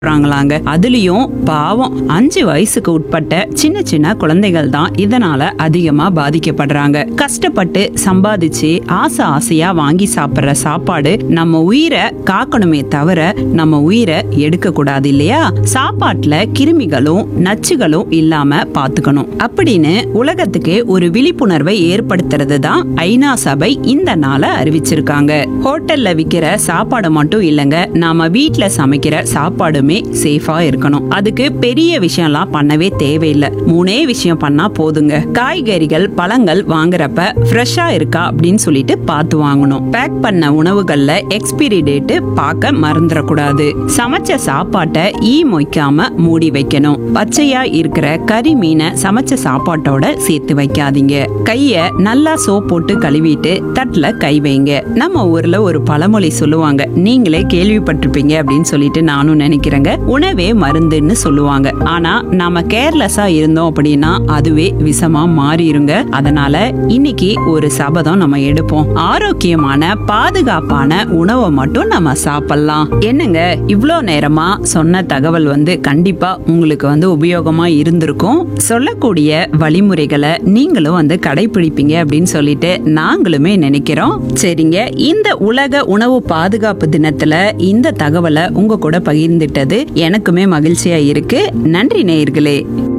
சாப்பிட்றாங்களாங்க அதுலயும் பாவம் அஞ்சு வயசுக்கு உட்பட்ட சின்ன சின்ன குழந்தைகள் தான் இதனால அதிகமா பாதிக்கப்படுறாங்க கஷ்டப்பட்டு சம்பாதிச்சு ஆசை ஆசையா வாங்கி சாப்பிடுற சாப்பாடு நம்ம உயிரை காக்கணுமே தவிர நம்ம உயிரை எடுக்க கூடாது இல்லையா சாப்பாட்டுல கிருமிகளும் நச்சுகளும் இல்லாம பாத்துக்கணும் அப்படின்னு உலகத்துக்கு ஒரு விழிப்புணர்வை ஏற்படுத்துறது தான் ஐநா சபை இந்த நாளை அறிவிச்சிருக்காங்க ஹோட்டல்ல விக்கிற சாப்பாடு மட்டும் இல்லைங்க நாம வீட்ல சமைக்கிற சாப்பாடுமே சேஃபா இருக்கணும் அதுக்கு பெரிய விஷயம்லாம் பண்ணவே தேவையில்லை மூணே விஷயம் பண்ணா போதுங்க காய்கறிகள் பழங்கள் வாங்குறப்ப ஃப்ரெஷ்ஷா இருக்கா அப்படின்னு சொல்லிட்டு பார்த்து வாங்கணும் பேக் பண்ண உணவுகள்ல எக்ஸ்பிரி டேட் பார்க்க மறந்துடக்கூடாது சமைச்ச சாப்பாட்டை ஈ மொய்க்காம மூடி வைக்கணும் பச்சையா இருக்கிற கறி மீனை சமைச்ச சாப்பாட்டோட சேர்த்து வைக்காதீங்க கைய நல்லா சோப் போட்டு கழுவிட்டு தட்டுல கை வைங்க நம்ம ஊர்ல ஒரு பழமொழி சொல்லுவாங்க நீங்களே கேள்விப்பட்டிருப்பீங்க அப்படின்னு சொல்லிட்டு நானும் நினைக்கிறேங்க உணவே மருந்துன்னு சொல்லுவாங்க ஆனா நாம கேர்லெஸ்ஸா இருந்தோம் அப்படின்னா அதுவே விஷமா மாறிடுங்க அதனால இன்னைக்கு ஒரு சபதம் நம்ம எடுப்போம் ஆரோக்கியமான பாதுகாப்பான உணவை மட்டும் நம்ம சாப்பிடலாம் என்னங்க இவ்வளோ நேரமா சொன்ன தகவல் வந்து கண்டிப்பா உங்களுக்கு வந்து உபயோகமா இருந்திருக்கும் சொல்லக்கூடிய வழிமுறைகளை நீங்களும் வந்து கடைபிடிப்பீங்க அப்படின்னு சொல்லிட்டு நாங்களுமே நினைக்கிறோம் சரிங்க இந்த உலக உணவு பாதுகாப்பு தினத்துல இந்த தகவலை உங்க கூட பகிர்ந்துட்டது எனக்குமே மகிழ்ச்சியா இருக்கு நன்றி நேயர்களே